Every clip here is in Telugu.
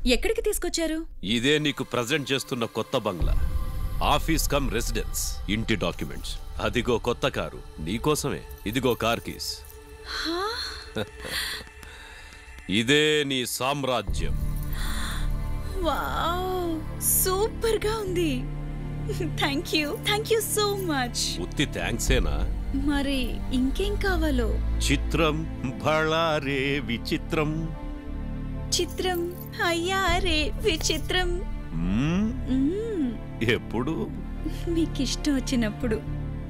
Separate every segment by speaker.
Speaker 1: ఎక్కడికి తీసుకొచ్చారు
Speaker 2: ఇదే నీకు ప్రజెంట్ చేస్తున్న కొత్త బంగ్లా ఆఫీస్ కమ్ రెసిడెన్స్ ఇంటి డాక్యుమెంట్స్ అదిగో కొత్త కారు నీకోసమే ఇదిగో కార్ కీస్ ఇదే నీ సామ్రాజ్యం
Speaker 1: వావ్ సూపర్ గా ఉంది thank you thank you so much
Speaker 2: ఉత్తి థ్యాంక్సేనా
Speaker 1: మరి ఇంకేం కావాలో
Speaker 2: చిత్రం భళారే విచిత్రం
Speaker 1: చిత్రం అయ్యా రే విచిత్రం
Speaker 2: మ్మ్,
Speaker 1: మ్మ్.
Speaker 2: ఎప్పుడు
Speaker 1: మీకు ఇష్టం వచ్చినప్పుడు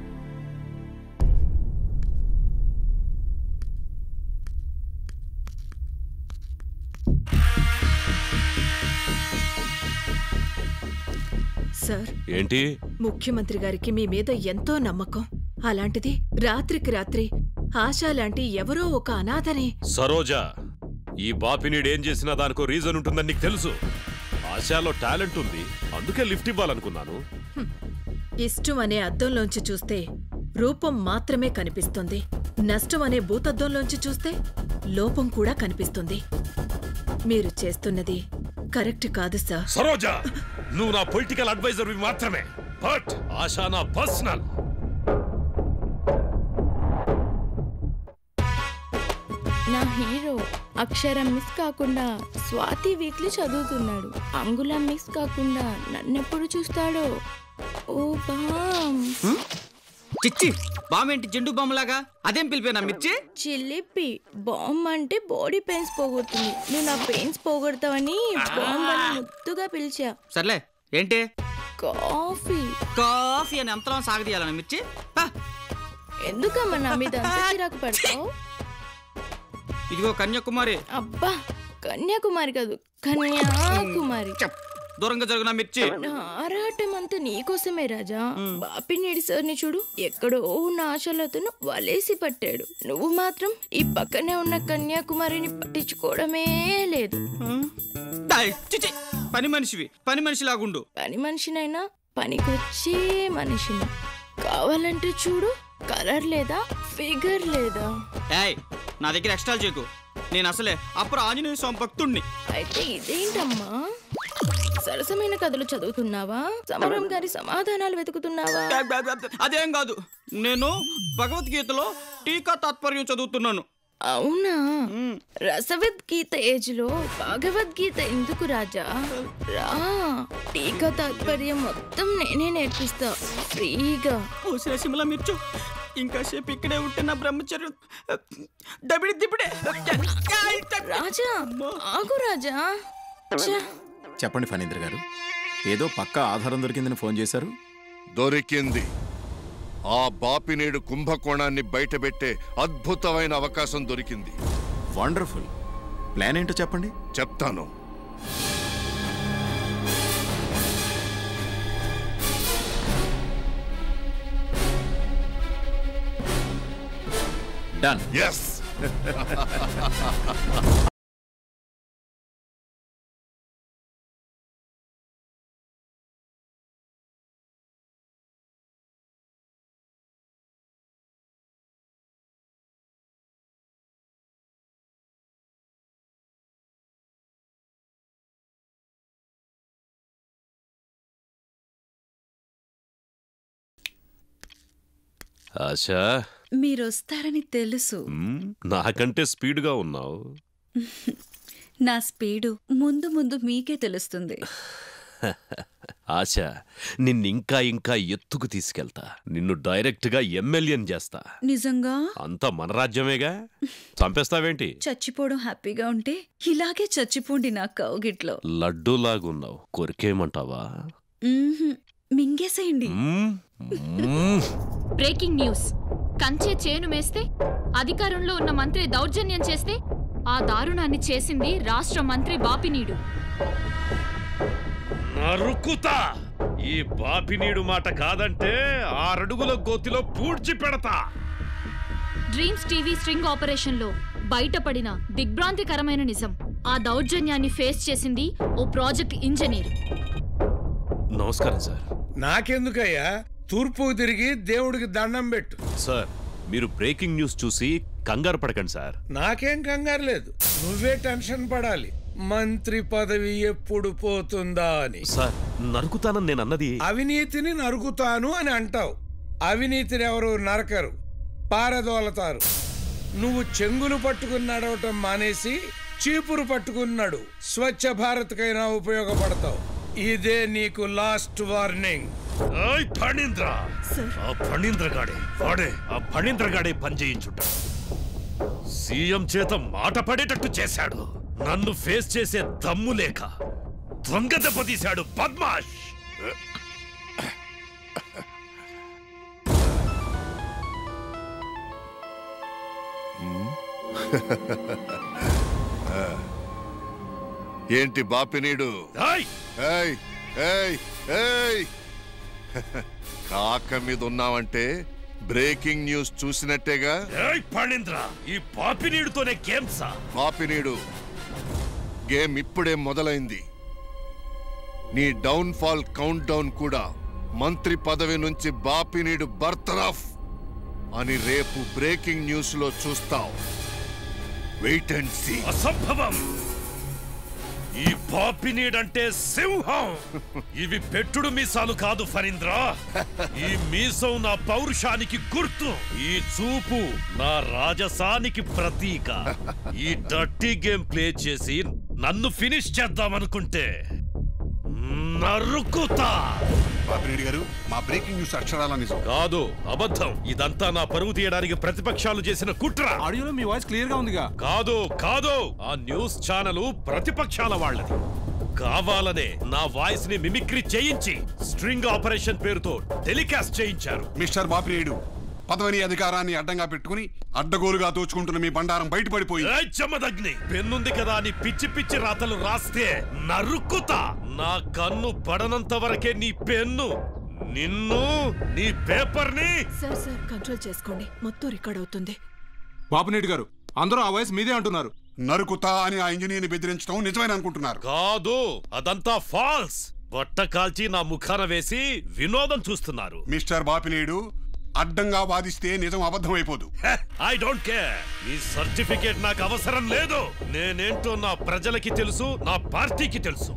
Speaker 3: సార్
Speaker 2: ఏంటి
Speaker 3: ముఖ్యమంత్రి గారికి మీ మీద ఎంతో నమ్మకం అలాంటిది రాత్రికి రాత్రి ఆశా లాంటి ఎవరో ఒక అనాథని
Speaker 2: సరోజ ఈ బాపినీడేం చేసినా దానికో రీజన్ ఉంటుందని నీకు తెలుసు ఆశాలో టాలెంట్ ఉంది అందుకే లిఫ్ట్ ఇవ్వాలనుకున్నాను
Speaker 3: ఇష్టం అనే అద్దంలోంచి చూస్తే రూపం మాత్రమే కనిపిస్తుంది నష్టం అనే భూతద్దంలోంచి చూస్తే లోపం కూడా కనిపిస్తుంది మీరు చేస్తున్నది కరెక్ట్ కాదు సార్
Speaker 2: సరోజ నువ్వు నా పొలిటికల్ అడ్వైజర్ మాత్రమే బట్ ఆశా నా పర్సనల్
Speaker 4: నా హీరో అక్షరం మిస్ కాకుండా స్వాతి వీక్లీ చదువుతున్నాడు అంగుళం మిస్ కాకుండా నన్నెప్పుడు చూస్తాడో ఓ బామ్
Speaker 5: చిచ్చి బామేంటి జెండు బామ్మలాగా అదేం పిలిపోయినా మిర్చి
Speaker 4: చిల్లిపి బాంబ్ అంటే బాడీ పెయిన్స్ పోగొడుతుంది నువ్వు నా పెయిన్స్ పోగొడతావని బాంబ్ అని ముద్దుగా పిలిచా
Speaker 5: సర్లే ఏంటి
Speaker 4: కాఫీ
Speaker 5: కాఫీ అని అంతరం సాగదీయాలన్న మిర్చి పా.
Speaker 4: ఎందుకమ్మా నా మీద అంత చిరాకు పడతావు
Speaker 5: ఇదిగో కన్యాకుమారి
Speaker 4: అబ్బా కన్యాకుమారి కాదు కన్యాకుమారి
Speaker 5: చెప్. దూరంగా జరుగున మిర్చి
Speaker 4: నా ఆరాటం అంతా నీకోసమే రాజా బాపినేడి సార్ని చూడు ఎక్కడో ఉన్న ఆశలతను వలేసి పట్టాడు నువ్వు మాత్రం ఈ పక్కనే ఉన్న కన్యాకుమారిని పట్టించుకోవడమే లేదు
Speaker 5: డాయ్, చిచి పని మనిషివి పని మనిషిలాగుండు
Speaker 4: పని మనిషినైనా పనికొచ్చే మనిషిని కావాలంటే చూడు కలర్ లేదా ఫిగర్ లేదా
Speaker 5: ఏయ్ నా దగ్గర ఎక్స్ట్రా చేకు నేను అసలే అప్పుడు ఆంజనేయ స్వామి భక్తుణ్ణి
Speaker 4: అయితే ఇదేంటమ్మా సరసమైన కథలు చదువుతున్నావా సమరం గారి సమాధానాలు వెతుకుతున్నావా
Speaker 5: అదేం కాదు నేను భగవద్గీతలో టీకా తాత్పర్యం చదువుతున్నాను
Speaker 4: అవునా రసవద్గీత ఏజ్ లో భగవద్గీత ఎందుకు రాజా రా టీకా తాత్పర్యం మొత్తం నేనే నేర్పిస్తా ఫ్రీగా
Speaker 5: ఓ సిమల మిర్చు ఇంకా సేపు ఇక్కడే ఉంటే నా బ్రహ్మచర్యం దబిడి దిబిడే
Speaker 4: రాజా ఆగు రాజా ఛ,
Speaker 6: చెప్పండి ఫణీంద్ర గారు ఏదో పక్క ఆధారం దొరికిందని ఫోన్ చేశారు
Speaker 7: దొరికింది ఆ బాపినేడు కుంభకోణాన్ని బయటపెట్టే అద్భుతమైన అవకాశం దొరికింది
Speaker 6: వండర్ఫుల్ ప్లాన్ ఏంటో చెప్పండి
Speaker 7: చెప్తాను
Speaker 6: డన్
Speaker 7: ఎస్
Speaker 2: ఆశా
Speaker 1: మీరొస్తారని తెలుసు
Speaker 2: మ్మ్, నాకంటే స్పీడ్గా ఉన్నావు
Speaker 1: నా స్పీడు ముందు ముందు మీకే తెలుస్తుంది
Speaker 2: ఆశ నిన్నింకా ఇంకా ఎత్తుకు తీసుకెళ్తా నిన్ను డైరెక్ట్గా ఎమ్మెల్యేని చేస్తా
Speaker 1: నిజంగా
Speaker 2: అంతా మన రాజ్యమేగా చంపేస్తావేంటి
Speaker 1: చచ్చిపోవడం హ్యాపీగా ఉంటే ఇలాగే చచ్చిపోండి నా కౌగిట్లో
Speaker 2: లడ్డూలాగున్నావు కొరికేయమంటావా
Speaker 1: మ్మ్హ్మ్. మింగేసేయండి
Speaker 2: మ్మ్, మ్మ్.
Speaker 8: బ్రేకింగ్ న్యూస్ కంచే చేను మేస్తే అధికారంలో ఉన్న మంత్రి దౌర్జన్యం చేస్తే ఆ దారుణాన్ని చేసింది రాష్ట్ర మంత్రి బాపినీడు
Speaker 2: నరుకుతా ఈ బాపినీడు మాట కాదంటే ఆరడుగుల గోతిలో పూడ్చి పెడతా
Speaker 8: డ్రీమ్స్ టీవీ స్ట్రింగ్ ఆపరేషన్లో బయటపడిన దిగ్భ్రాంతికరమైన నిజం ఆ దౌర్జన్యాన్ని ఫేస్ చేసింది ఓ ప్రాజెక్ట్ ఇంజనీర్
Speaker 2: నమస్కారం సార్
Speaker 9: నాకెందుకయ్యా తూర్పు తిరిగి దేవుడికి దండం పెట్టు
Speaker 2: సార్ మీరు బ్రేకింగ్ న్యూస్ చూసి కంగారు పడకండి సార్
Speaker 9: నాకేం కంగారు లేదు నువ్వే టెన్షన్ పడాలి మంత్రి పదవి ఎప్పుడు పోతుందా అని
Speaker 2: సార్ నరుకుతానని నేను అన్నది
Speaker 9: అవినీతిని నరుకుతాను అని అంటావు అవినీతిని ఎవరు నరకరు పారదోలతారు నువ్వు చెంగులు పట్టుకుని నడవటం మానేసి చీపురు పట్టుకున్నాడు స్వచ్ఛ భారత్కైనా ఉపయోగపడతావు ఇదే నీకు లాస్ట్ వార్నింగ్
Speaker 2: ఏయ్ ఫణీంద్ర ఆ ఫణీంద్ర గాడే వాడే ఆ ఫణీంద్ర గాడే పని చేయించుంట సీఎం చేత మాట పడేటట్టు చేశాడు నన్ను ఫేస్ చేసే దమ్ము లేక దొంగ దెబ్బతీశాడు పద్మాష్
Speaker 7: ఏంటి బాపినీడు
Speaker 2: ఏయ్
Speaker 7: ఏయ్ ఏయ్ ఏయ్ కాక మీద ఉన్నావంటే బ్రేకింగ్ న్యూస్ చూసినట్టేగా
Speaker 2: ఏయ్ ఫణీంద్ర ఈ పాపినీడుతోనే గేమ్సా
Speaker 7: బాపినీడు గేమ్ ఇప్పుడే మొదలైంది నీ డౌన్ ఫాల్ కౌంట్ డౌన్ కూడా మంత్రి పదవి నుంచి బాపినీడు బర్తరఫ్ అని రేపు బ్రేకింగ్ న్యూస్ లో చూస్తావు వెయిట్ అండ్ సీ
Speaker 2: అసంభవం ఈ పాపినీడంటే సింహం ఇవి పెట్టుడు మీసాలు కాదు ఫరీంద్ర ఈ మీసం నా పౌరుషానికి గుర్తు ఈ చూపు నా రాజసానికి ప్రతీక ఈ డర్టీ గేమ్ ప్లే చేసి నన్ను ఫినిష్ చేద్దామనుకుంటే నరుకుతా
Speaker 10: బాపిరెడ్డి గారు మా బ్రేకింగ్ న్యూస్ అక్షరాల నిజం
Speaker 2: కాదు అబద్ధం ఇదంతా నా పరువు తీయడానికి ప్రతిపక్షాలు చేసిన కుట్ర
Speaker 6: ఆడియోలో మీ వాయిస్ క్లియర్ గా ఉందిగా
Speaker 2: కాదు కాదు ఆ న్యూస్ ఛానల్ ప్రతిపక్షాల వాళ్ళది కావాలనే నా వాయిస్ ని మిమిక్రీ చేయించి స్ట్రింగ్ ఆపరేషన్ పేరుతో టెలికాస్ట్ చేయించారు
Speaker 10: మిస్టర్ బాపిరెడ్డి పదవిని అధికారాన్ని అడ్డంగా పెట్టుకుని అడ్డగోలుగా దోచుకుంటున్న మీ బండారం బయటపడిపోయింది
Speaker 2: ఏయ్ చెమ్మదగ్ని పెన్నుంది కదా అని పిచ్చి పిచ్చి రాతలు రాస్తే నరుక్కుతా నా కన్ను పడనంత వరకే నీ పెన్ను నిన్ను నీ పేపర్ ని
Speaker 3: సార్ సార్ కంట్రోల్ చేసుకోండి మొత్తం రికార్డ్ అవుతుంది
Speaker 6: బాపునేటి గారు అందరూ ఆ వాయిస్ మీదే అంటున్నారు
Speaker 10: నరుకుతా అని ఆ ఇంజనీర్ని బెదిరించడం నిజమని అనుకుంటున్నారు
Speaker 2: కాదు అదంతా ఫాల్స్ బట్ట కాల్చి నా ముఖాన వేసి వినోదం చూస్తున్నారు
Speaker 10: మిస్టర్ బాపినేడు అడ్డంగా వాదిస్తే నిజం అబద్ధమైపోదు
Speaker 2: ఐ డోంట్ కేర్ ఈ సర్టిఫికేట్ నాకు అవసరం లేదు నేనేంటో నా ప్రజలకి తెలుసు నా పార్టీకి తెలుసు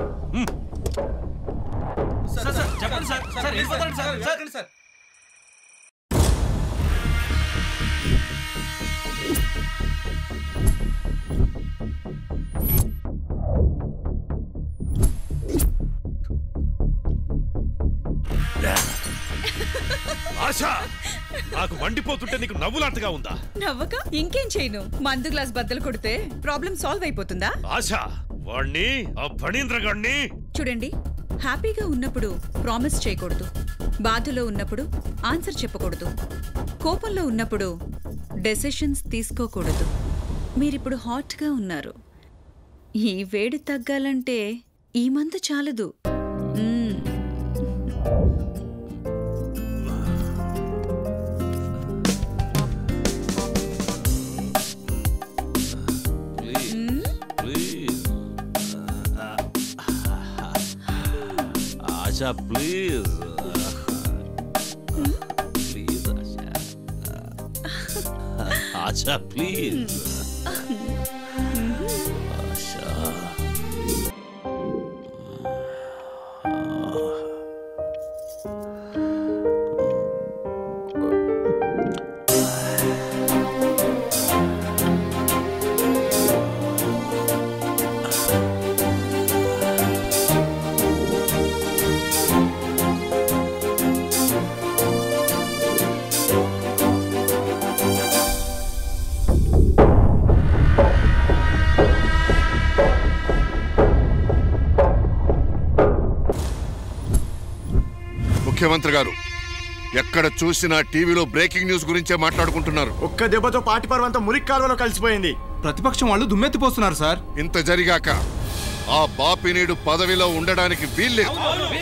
Speaker 2: ఆశ నాకు మండిపోతుంటే నీకు నవ్వులాటగా ఉందా
Speaker 1: నవ్వక ఇంకేం చేయను మందు గ్లాస్ బద్దలు కొడితే ప్రాబ్లం సాల్వ్ అయిపోతుందా
Speaker 2: ఆశ వాణ్ణి ఆ ఫణీంద్ర గాణ్ణి
Speaker 1: చూడండి హ్యాపీగా ఉన్నప్పుడు ప్రామిస్ చేయకూడదు బాధలో ఉన్నప్పుడు ఆన్సర్ చెప్పకూడదు కోపంలో ఉన్నప్పుడు డెసిషన్స్ తీసుకోకూడదు మీరిప్పుడు హాట్గా ఉన్నారు ఈ వేడి తగ్గాలంటే ఈ మందు చాలదు మ్మ్.
Speaker 2: Please Asha please please Asha Asha please Asha
Speaker 7: ముఖ్యమంత్రి గారు ఎక్కడ చూసినా టీవీలో బ్రేకింగ్ న్యూస్ గురించే మాట్లాడుకుంటున్నారు
Speaker 11: ఒక్క దెబ్బతో పాటి పర్వంతా మురికి కాలువలో కలిసిపోయింది
Speaker 6: ప్రతిపక్షం వాళ్ళు దుమ్మెత్తిపోస్తున్నారు సార్
Speaker 7: ఇంత జరిగాక ఆ బాపినీడు పదవిలో ఉండడానికి వీల్లేదు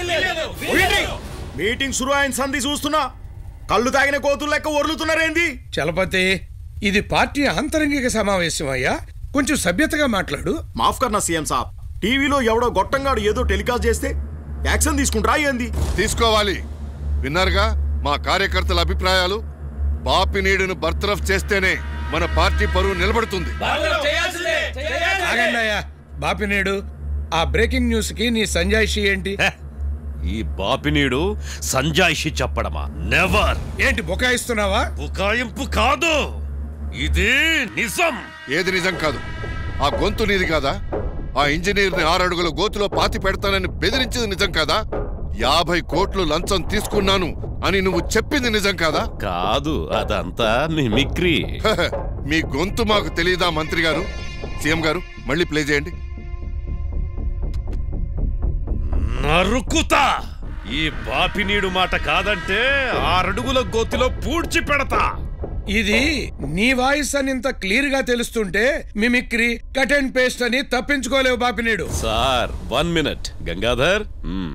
Speaker 11: మీటింగ్ శురు అయిన సంధి చూస్తున్నా కళ్ళు తాగిన కోతులు లెక్క ఒర్లుతున్నారేంది
Speaker 9: చలపతి ఇది పార్టీ ఆంతరంగిక సమావేశం అయ్యా కొంచెం సభ్యతగా మాట్లాడు
Speaker 11: మాఫ్ కర్నా సీఎం సాబ్ టీవీలో ఎవడో గొట్టంగాడు ఏదో టెలికాస్ట్ చేస్తే యాక్షన్ తీసుకుంటారా ఏంది
Speaker 7: తీసుకోవాలి విన్నారుగా మా కార్యకర్తల అభిప్రాయాలు బాపినీడును బర్తరఫ్ చేస్తేనే మన పార్టీ పరువు నిలబడుతుంది
Speaker 9: ఆగండి అయ్యా బాపినేడు ఆ బ్రేకింగ్ న్యూస్ కి నీ సంజాయిషి ఏంటి
Speaker 2: ఈ బాపినీడు సంజాయిషి చెప్పడమా నెవర్
Speaker 9: ఏంటి బుకాయిస్తున్నావా
Speaker 2: బుకాయింపు కాదు ఇది నిజం
Speaker 7: ఏది నిజం కాదు ఆ గొంతు నీది కాదా ఆ ఇంజనీర్ని ఆరడుగుల గోతులో పాతి పెడతానని బెదిరించింది నిజం కాదా యాభై కోట్లు లంచం తీసుకున్నాను అని నువ్వు చెప్పింది నిజం కాదా
Speaker 2: కాదు అదంతా మిమిక్రీ
Speaker 7: హహ, మీ గొంతు మాకు తెలియదా మంత్రి గారు సీఎం గారు మళ్ళీ ప్లే చేయండి
Speaker 2: నరుకుతా ఈ బాపినీడు మాట కాదంటే ఆరడుగుల గోతిలో పూడ్చి పెడతా
Speaker 9: ఇది నీ వాయిస్ అని ఇంత క్లియర్ గా తెలుస్తుంటే మిమిక్రీ కట్ అండ్ పేస్ట్ అని తప్పించుకోలేవు Bapineedu
Speaker 2: sir one minute Gangadhar మ్మ్.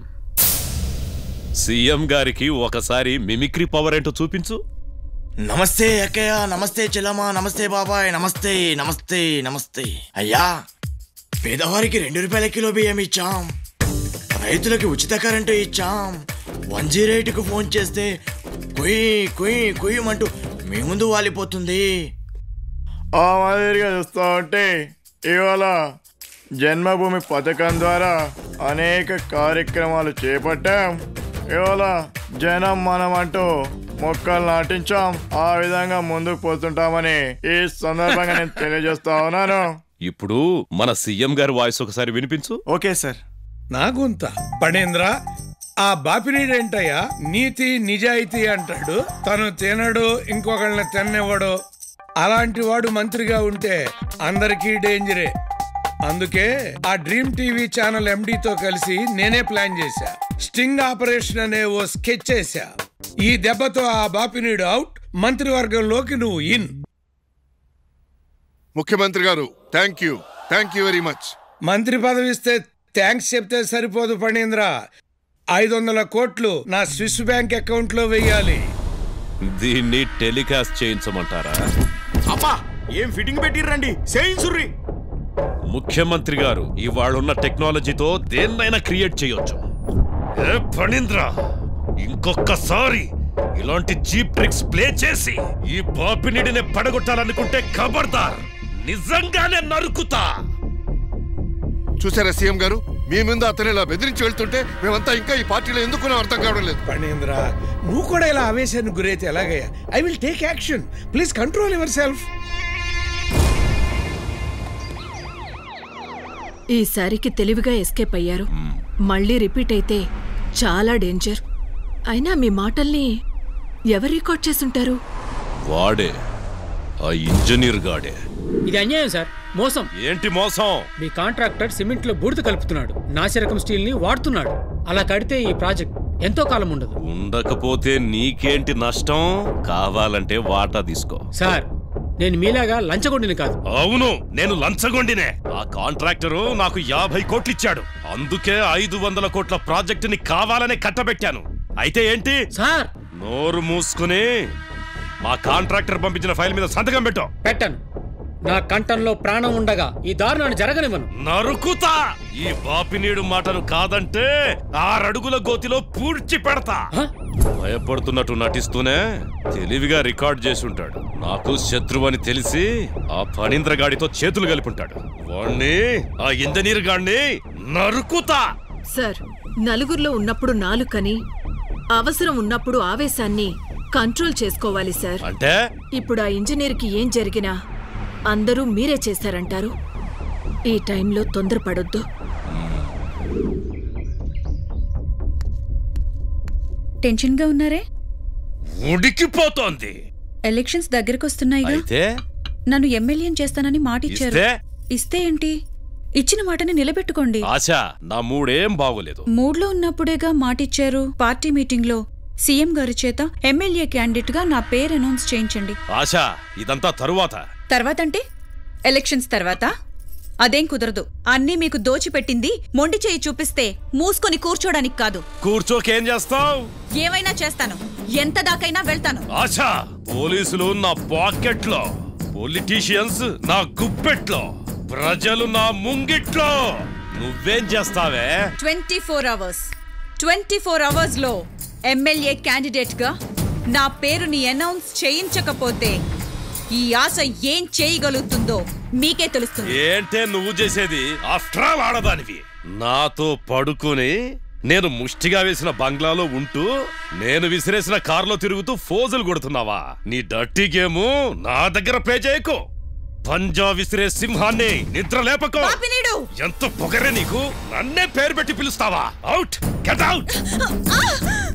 Speaker 2: సీఎం గారికి ఒకసారి మిమిక్రీ పవర్ ఏంటో చూపించు
Speaker 12: నమస్తే అక్కయ్య నమస్తే చెల్లమ్మ నమస్తే బాబాయ్ నమస్తే నమస్తే నమస్తే అయ్యా పేదవారికి రెండు రూపాయల కిలో బియ్యం ఇచ్చాం రైతులకి ఉచిత కరెంటు ఇచ్చాం వన్ జీరో ఎయిట్కు ఫోన్ చేస్తే కుయ్ కుయ్ కుయ్యమంటూ మీ ముందు వాలిపోతుంది
Speaker 13: ఆ మాదిరిగా చూస్తూ ఉంటే ఇవాళ జన్మభూమి పథకం ద్వారా అనేక కార్యక్రమాలు చేపట్టాం ఇవాళ జనం మనం అంటూ మొక్కలు నాటించాం ఆ విధంగా ముందుకు పోతుంటామని ఈ సందర్భంగా నేను తెలియజేస్తా ఉన్నాను
Speaker 2: ఇప్పుడు మన సీఎం గారి వాయిస్ ఒకసారి వినిపించు
Speaker 13: ఓకే సార్
Speaker 9: నా గుంత పణేంద్ర ఆ బాపినీడేంటయ్యా నీతి నిజాయితీ అంటాడు తను తినడు ఇంకొకళ్ళని తిన్నివ్వడు అలాంటి వాడు మంత్రిగా ఉంటే అందరికీ డేంజరే అందుకే ఆ డ్రీమ్ టీవీ ఛానల్ ఎండితో కలిసి నేనే ప్లాన్ చేశా స్టింగ్ ఆపరేషన్ అనే ఓ స్కెచ్ చేశా ఈ దెబ్బతో ఆ బాపినీడు అవుట్ మంత్రివర్గంలోకి నువ్వు ఇన్
Speaker 7: ముఖ్యమంత్రి గారు thank you thank you very much
Speaker 9: మంత్రి పదవి ఇస్తే థ్యాంక్స్ చెప్తే సరిపోదు ఫణీంద్ర ఐదు వందల కోట్లు నా స్విస్ బ్యాంక్ అకౌంట్ లో వెయ్యాలి
Speaker 2: దీన్ని టెలికాస్ట్ చేయించమంటారా
Speaker 11: అబ్బా ఏం ఫిట్టింగ్ పెట్టిర్రండి చేయించుర్రి
Speaker 2: ముఖ్యమంత్రి గారు ఇవాళున్న టెక్నాలజీతో దేన్నైనా క్రియేట్ చేయొచ్చు ఏ ఫణీంద్ర ఇంకొకసారి ఇలాంటి చీప్ ట్రిక్స్ ప్లే చేసి ఈ బాపినిడిని పడగొట్టాలనుకుంటే ఖబర్దార్ నిజంగానే నరుకుతా
Speaker 7: చూసారా సీఎం గారు మీ మీద అతను ఇలా బెదిరించి వెళ్తుంటే మేమంతా ఇంకా ఈ పార్టీలో ఎందుకున్నాం అర్థం కావడం లేదు
Speaker 9: ఫణీంద్ర నువ్వు కూడా ఇలా ఆవేశానికి గురైతే ఎలాగయ్యా I will take action please control yourself
Speaker 3: ఈసారికి తెలివిగా ఎస్కేప్ అయ్యారు మళ్ళీ రిపీట్ అయితే చాలా డేంజర్ అయినా మీ మాటల్ని ఎవరు రికార్డ్ చేసుంటారు
Speaker 2: వాడే ఆ ఇంజనీర్ గాడే
Speaker 14: ఇది అన్యాయం సార్ మోసం
Speaker 2: ఏంటి మోసం
Speaker 14: మీ కాంట్రాక్టర్ సిమెంట్ లో బూడిద కలుపుతున్నాడు నాసిరకం స్టీల్ ని వాడుతున్నాడు అలా కడితే ఈ ప్రాజెక్ట్ ఎంతో కాలం ఉండదు
Speaker 2: ఉండకపోతే నీకేంటి నష్టం కావాలంటే వాటా తీసుకో
Speaker 14: సార్ నేను మీలాగా లంచగొండిని కాదు
Speaker 2: అవును నేను లంచగొండినే ఆ కాంట్రాక్టరు నాకు యాభై కోట్లు ఇచ్చాడు అందుకే ఐదు వందల కోట్ల ప్రాజెక్టుని కావాలనే కట్టబెట్టాను అయితే ఏంటి
Speaker 14: సార్
Speaker 2: నోరు మూసుకుని మా కాంట్రాక్టర్ పంపించిన ఫైల్ మీద సంతకం పెట్టు
Speaker 14: పెట్టను నా కంఠంలో ప్రాణం ఉండగా ఈ దారుణాన్ని జరగనివ్వను
Speaker 2: నరుకుతా ఈ బాపినీడు మాటను కాదంటే ఆరడుగుల గోతిలో పూడ్చి పెడతా భయపడుతున్నట్టు నటిస్తూనే తెలివిగా రికార్డ్ చేసి ఉంటాడు నాకు శత్రువు అని తెలిసి ఆ ఫణీంద్ర గాడితో చేతులు కలిపుంటాడు వాణ్ణి ఆ ఇంజనీర్ గాడిని నరుకుతా
Speaker 3: సార్ నలుగురిలో ఉన్నప్పుడు నాలుకని అవసరం ఉన్నప్పుడు ఆవేశాన్ని కంట్రోల్ చేసుకోవాలి సార్
Speaker 2: అంటే
Speaker 3: ఇప్పుడు ఆ ఇంజనీర్కి ఏం జరిగినా అందరూ మీరే చేశారంటారు ఈ టైంలో తొందరపడొద్దు
Speaker 1: టెన్షన్ గా ఉన్నారే
Speaker 2: ఉడికిపోతోంది
Speaker 1: ఎలక్షన్స్ దగ్గరకు వస్తున్నాయిగా
Speaker 2: అయితే
Speaker 1: నన్ను ఎమ్మెల్యేని చేస్తానని మాట ఇచ్చారు
Speaker 2: ఇస్తే?
Speaker 1: ఇస్తే ఏంటి ఇచ్చిన మాటని నిలబెట్టుకోండి
Speaker 2: ఆశ నా మూడేం బాగోలేదు
Speaker 1: మూడ్లో ఉన్నప్పుడేగా మాటిచ్చారు పార్టీ మీటింగ్ లో సీఎం గారి చేత ఎమ్మెల్యే క్యాండిడేట్ గా నా పేరు అనౌన్స్ చేయించండి
Speaker 2: ఆశ ఇదంతా తరువాత
Speaker 1: తర్వాత అంటే ఎలక్షన్స్ తర్వాత అదేం కుదరదు అన్నీ మీకు దోచిపెట్టింది మొండి చేయి చూపిస్తే మూసుకొని కూర్చోడానికి కాదు
Speaker 2: కూర్చోకేం చేస్తావు
Speaker 1: ఏమైనా చేస్తాను ఎంత దాకైనా వెళ్తాను
Speaker 2: ఆశ పోలీసులు నా పాకెట్లో పొలిటీషియన్స్ నా గుప్పెట్లో ప్రజలు నా ముంగిట్లో నువ్వేం చేస్తావే
Speaker 1: twenty four hours twenty four hours లో ఎమ్మెల్యే క్యాండిడేట్ గా నా పేరుని అనౌన్స్ చేయించకపోతే ఈ ఆశ ఏం చేయగలుగుతుందో మీకే తెలుస్తుంది
Speaker 2: ఏంటే నువ్వు చేసేది ఆఫ్టర్ ఆల్ ఆడదానివి నాతో పడుకుని నేను ముష్టిగా వేసిన బంగ్లాలో ఉంటూ నేను విసిరేసిన కారులో తిరుగుతూ ఫోజులు కొడుతున్నావా నీ డర్టీ గేము నా దగ్గర ప్లే చేయకు పంజా విసిరే సింహాన్ని నిద్ర లేపకో ఎంత పొగరే నీకు నన్నే పేరు పెట్టి పిలుస్తావా అవుట్ గెట్ అవుట్